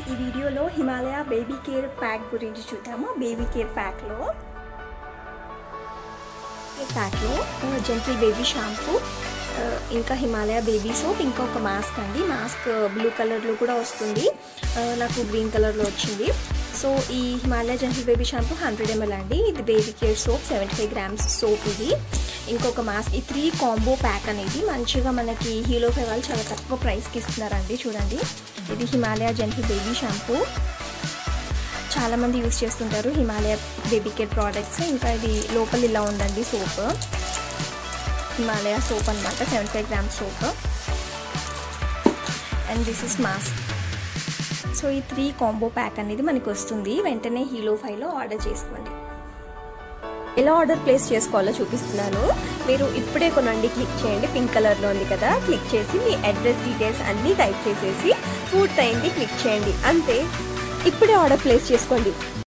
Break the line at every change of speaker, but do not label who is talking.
ఈ వీడియోలో Himalaya baby care pack గురించి చూద్దాము బేబీ కేర్ ప్యాక్లో ఈ ప్యాక్లో జెంటిల్ బేబీ షాంపూ ఆ, ఇంకా హిమాలయ బేబీ సోప్ ఇంకా ఒక మాస్క్ అండి మాస్క్ బ్లూ కలర్లో కూడా వస్తుంది ఆ, నాకు గ్రీన్ కలర్లో వచ్చింది సో ఈ Himalaya gentle baby shampoo hundred ML అండి ఇది baby care soap seventy five grams soap ఇది ఇంకొక మాస్క్ ఈ త్రీ కాంబో ప్యాక్ అనేది మంచిగా మనకి హీలో ఫైవ్ వాళ్ళు చాలా తక్కువ ప్రైస్కి ఇస్తున్నారండి చూడండి ఇది హిమాలయ జెంటిల్ బేబీ షాంపూ చాలామంది యూస్ చేస్తుంటారు హిమాలయ బేబీ కేర్ ప్రోడక్ట్స్ ఇంకా ఇది లోపల ఇలా ఉందండి సోప్ హిమాలయ సోప్ అనమాట seventy five grams soap and this is mask so ఈ త్రీ కాంబో ప్యాక్ అనేది మనకి వస్తుంది వెంటనే హీలో ఫైవ్లో ఆర్డర్ చేసుకోండి ఎలా ఆర్డర్ ప్లేస్ చేసుకోవాలో చూపిస్తున్నాను మీరు ఇప్పుడే కొనండి క్లిక్ చేయండి పింక్ కలర్లో ఉంది కదా క్లిక్ చేసి మీ అడ్రస్ డీటెయిల్స్ అన్నీ టైప్ చేసేసి పూర్తయింది క్లిక్ చేయండి అంతే ఇప్పుడే ఆర్డర్ ప్లేస్ చేసుకోండి